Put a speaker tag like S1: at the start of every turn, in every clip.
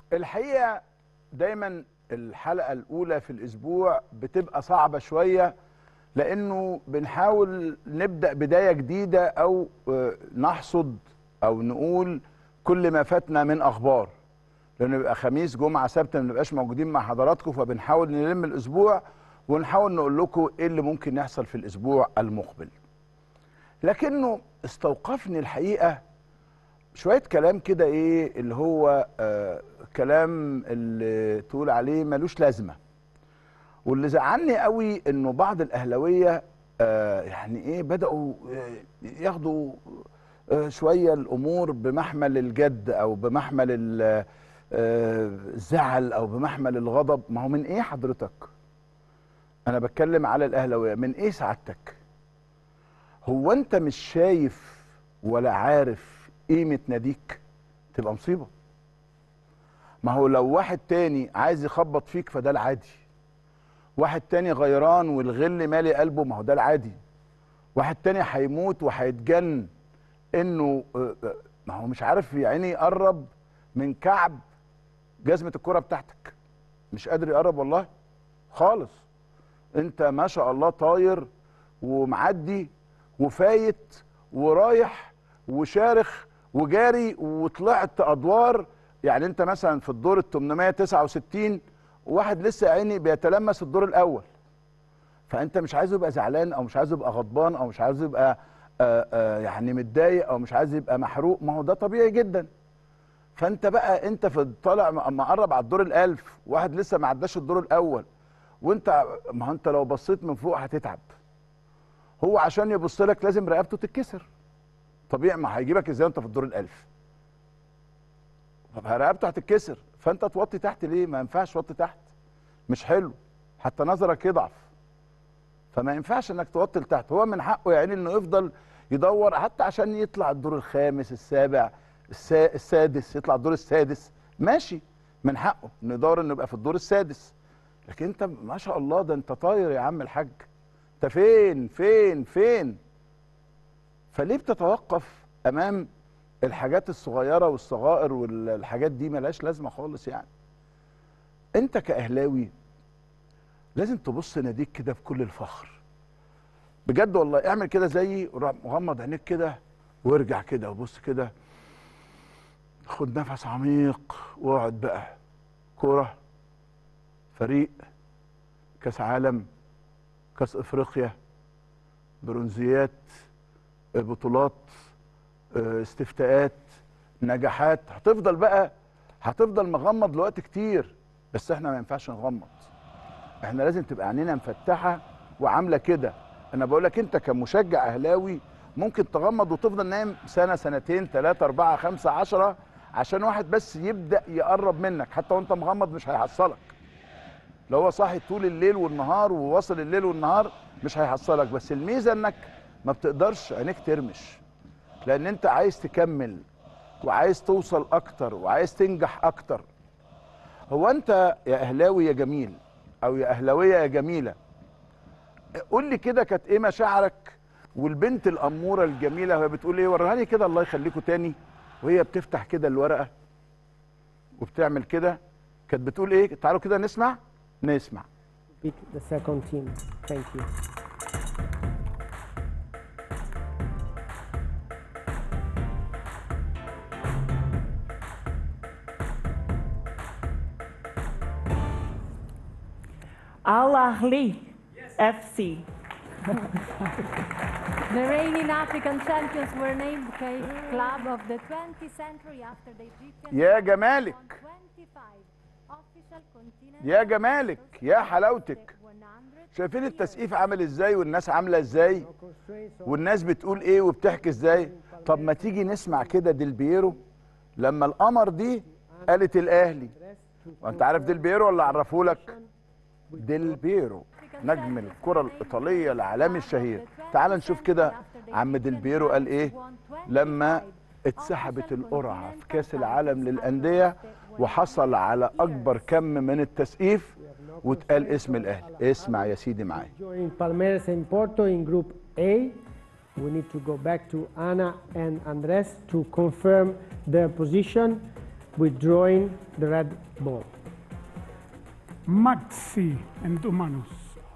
S1: الحقيقه دايما الحلقه الاولى في الاسبوع بتبقى صعبه شويه لانه بنحاول نبدا بدايه جديده او آه، نحصد او نقول كل ما فاتنا من اخبار لانه بيبقى خميس جمعه سبت ما بنبقاش موجودين مع حضراتكم فبنحاول نلم الاسبوع ونحاول نقول لكم ايه اللي ممكن يحصل في الاسبوع المقبل لكنه استوقفني الحقيقه شويه كلام كده ايه اللي هو آه كلام اللي تقول عليه ملوش لازمه واللي زعلني قوي انه بعض الاهلاويه آه يعني ايه بداوا آه، ياخدوا آه شويه الامور بمحمل الجد او بمحمل ال- آه، الزعل او بمحمل الغضب ما هو من ايه حضرتك انا بتكلم على الاهلاويه من ايه سعادتك هو انت مش شايف ولا عارف قيمه ناديك تبقى مصيبه ما هو لو واحد تاني عايز يخبط فيك فده العادي واحد تاني غيران والغل مالي قلبه ما هو ده العادي واحد تاني هيموت وهيتجن انه آه، آه، ما هو مش عارف يا عيني يقرب من كعب جزمه الكره بتاعتك مش قادر يقرب والله خالص انت ما شاء الله طاير ومعدي وفايت ورايح وشارخ وجاري وطلعت ادوار يعني انت مثلا في الدور ال 869 واحد لسه يا عيني بيتلمس الدور الاول فانت مش عايزه يبقى زعلان او مش عايزه يبقى غضبان او مش عايزه يبقى آآ آآ يعني متضايق او مش عايز يبقى محروق ما هو ده طبيعي جدا فانت بقى انت في طالع مقرب على الدور الالف واحد لسه ما عداش الدور الاول وانت ما هو انت لو بصيت من فوق هتتعب هو عشان يبص لك لازم رقبته تتكسر طبيعي ما هيجيبك ازاي وانت في الدور الالف طب رقبته هتتكسر فانت توطي تحت ليه ما ينفعش توطي تحت مش حلو حتى نظرك يضعف فما ينفعش انك توطي لتحت هو من حقه يا عيني انه يفضل يدور حتى عشان يطلع الدور الخامس السابع السا... السادس يطلع الدور السادس ماشي من حقه انه يدور انه يبقى في الدور السادس لكن انت ما شاء الله ده انت طاير يا عم الحاج انت فين فين فين فليه بتتوقف امام الحاجات الصغيره والصغائر والحاجات دي ملهاش لازمه خالص يعني انت كاهلاوي لازم تبص ناديك كده بكل الفخر بجد والله اعمل كده زيي وروح مغمض عينيك كده وارجع كده وبص كده خد نفس عميق واقعد بقى كوره فريق كاس عالم كاس افريقيا برونزيات بطولات آه، استفتاءات نجاحات هتفضل بقى هتفضل مغمض لوقت كتير بس احنا ما ينفعش نغمض احنا لازم تبقى عينينا مفتحه وعامله كده انا بقول لك انت كمشجع اهلاوي ممكن تغمض وتفضل نايم سنه سنتين ثلاثه اربعه خمسه عشره عشان واحد بس يبدا يقرب منك حتى وانت مغمض مش هيحصلك لو هو صاحي طول الليل والنهار وواصل الليل والنهار مش هيحصلك بس الميزه انك ما بتقدرش عينيك ترمش لان انت عايز تكمل وعايز توصل اكتر وعايز تنجح اكتر هو انت يا اهلاوي يا جميل او يا اهلاويه يا جميله قول لي كده كانت ايه مشاعرك والبنت الاموره الجميله وهي بتقول ايه وريهاني كده الله يخليكم تاني وهي بتفتح كده الورقه وبتعمل كده كانت بتقول ايه تعالوا كده نسمع نسمع
S2: Pick the second team. Thank you.
S3: Al Ahly FC.
S4: The reigning African champions were named K- Club of the 20th Century after the Egyptian
S1: يا
S4: won
S1: جمالك
S4: 25 official continental
S1: يا جمالك يا حلاوتك
S4: 100
S1: شايفين التسقيف عامل ازاي والناس عامله ازاي والناس بتقول ايه وبتحكي ازاي طب ما تيجي نسمع كده ديل بيرو لما القمر دي قالت الاهلي وانت عارف ديل بيرو ولا عرفهولك ديل بيرو نجم الكرة الإيطالية العالمي الشهير تعال نشوف كده عم ديل بيرو قال إيه لما اتسحبت القرعة في كأس العالم للأندية وحصل على أكبر كم من التسقيف واتقال اسم الأهلي اسمع يا سيدي معايا
S2: Join Palmeiras and Porto in Group A. We need to go back to Ana and Andres to confirm their position. withdrawing the red ball.
S5: Maxi and Humanos.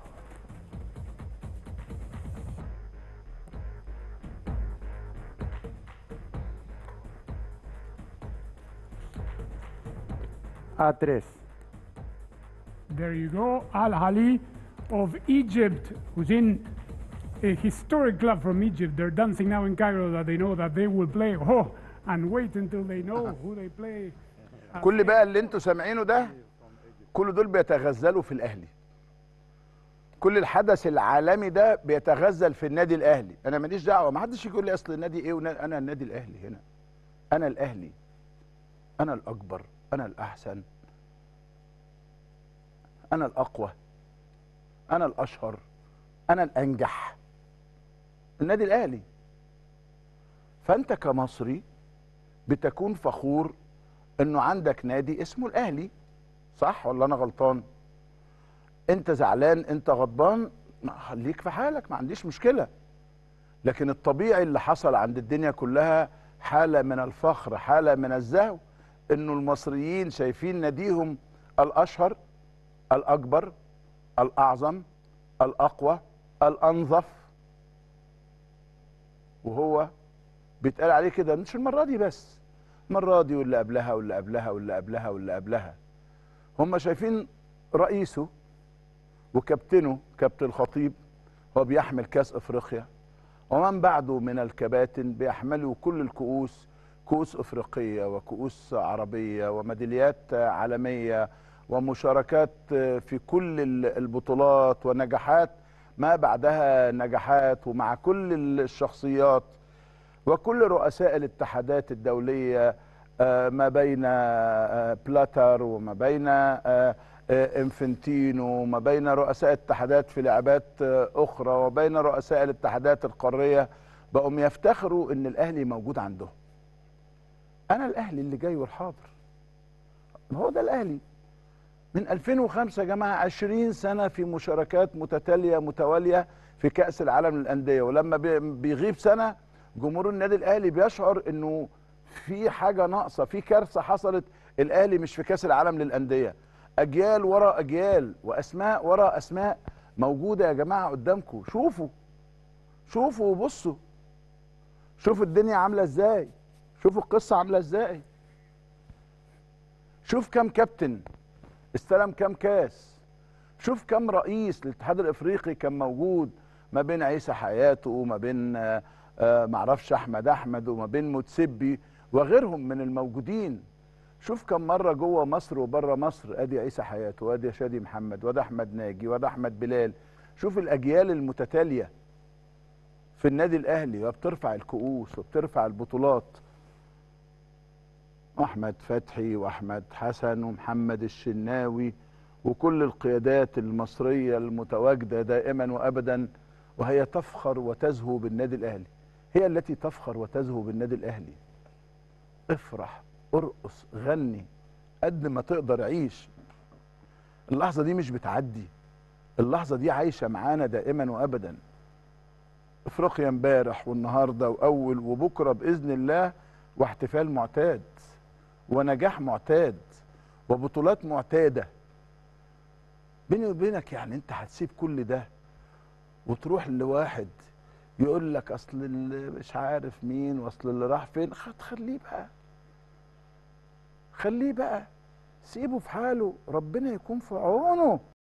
S6: A3.
S5: There you go. Al Ali of Egypt, who's in a historic club from Egypt. They're dancing now in Cairo that they know that they will play. Oh, and wait until they know who they play.
S1: كل بقى اللي انتوا سامعينه ده كل دول بيتغزلوا في الاهلي كل الحدث العالمي ده بيتغزل في النادي الاهلي انا ماليش دعوه ما حدش يقول لي اصل النادي ايه ونا- انا النادي الاهلي هنا انا الاهلي انا الاكبر انا الاحسن انا الاقوى انا الاشهر انا الانجح النادي الاهلي فانت كمصري بتكون فخور انه عندك نادي اسمه الاهلي صح ولا انا غلطان انت زعلان انت غضبان ما خليك في حالك ما عنديش مشكله لكن الطبيعي اللي حصل عند الدنيا كلها حاله من الفخر حاله من الزهو انه المصريين شايفين ناديهم الاشهر الاكبر الاعظم الاقوى الانظف وهو بيتقال عليه كده مش المره دي بس المره دي واللي قبلها واللي قبلها واللي قبلها واللي قبلها هم شايفين رئيسه وكابتنه كابتن الخطيب هو بيحمل كاس افريقيا ومن بعده من الكباتن بيحملوا كل الكؤوس كؤوس افريقيه وكؤوس عربيه وميداليات عالميه ومشاركات في كل البطولات ونجاحات ما بعدها نجاحات ومع كل الشخصيات وكل رؤساء الاتحادات الدولية آه، ما بين آه، بلاتر وما بين آه، آه، انفنتينو وما بين رؤساء اتحادات في لعبات آه، أخرى وبين رؤساء الاتحادات القارية بقوا يفتخروا إن الأهلي موجود عندهم أنا الأهلي اللي جاي والحاضر هو ده الأهلي من 2005 يا جماعة 20 سنة في مشاركات متتالية متوالية في كأس العالم للأندية ولما بي- بيغيب سنة جمهور النادي الأهلي بيشعر إنه في حاجة ناقصة في كارثة حصلت الأهلي مش في كأس العالم للأندية أجيال ورا أجيال وأسماء ورا أسماء موجودة يا جماعة قدامكم شوفوا شوفوا وبصوا شوفوا الدنيا عاملة إزاي شوفوا القصة عاملة إزاي شوف كم كابتن استلم كام كاس شوف كم رئيس للاتحاد الافريقي كان موجود ما بين عيسى حياته وما بين آه، آه، معرفش احمد احمد وما بين متسبي وغيرهم من الموجودين شوف كم مره جوه مصر وبره مصر ادي عيسى حياته وادي شادي محمد وادي احمد ناجي وادي احمد بلال شوف الاجيال المتتاليه في النادي الاهلي وبترفع الكؤوس وبترفع البطولات احمد فتحي واحمد حسن ومحمد الشناوي وكل القيادات المصريه المتواجده دائما وابدا وهي تفخر وتزهو بالنادي الاهلي هي التي تفخر وتزهو بالنادي الاهلي افرح ارقص غني قد ما تقدر عيش اللحظه دي مش بتعدي اللحظه دي عايشه معانا دائما وابدا افريقيا امبارح والنهارده واول وبكره باذن الله واحتفال معتاد ونجاح معتاد وبطولات معتاده بيني وبينك يعني انت هتسيب كل ده وتروح لواحد يقول لك اصل اللي مش عارف مين واصل اللي راح فين خد خليه بقى خليه بقى سيبه في حاله ربنا يكون في عونه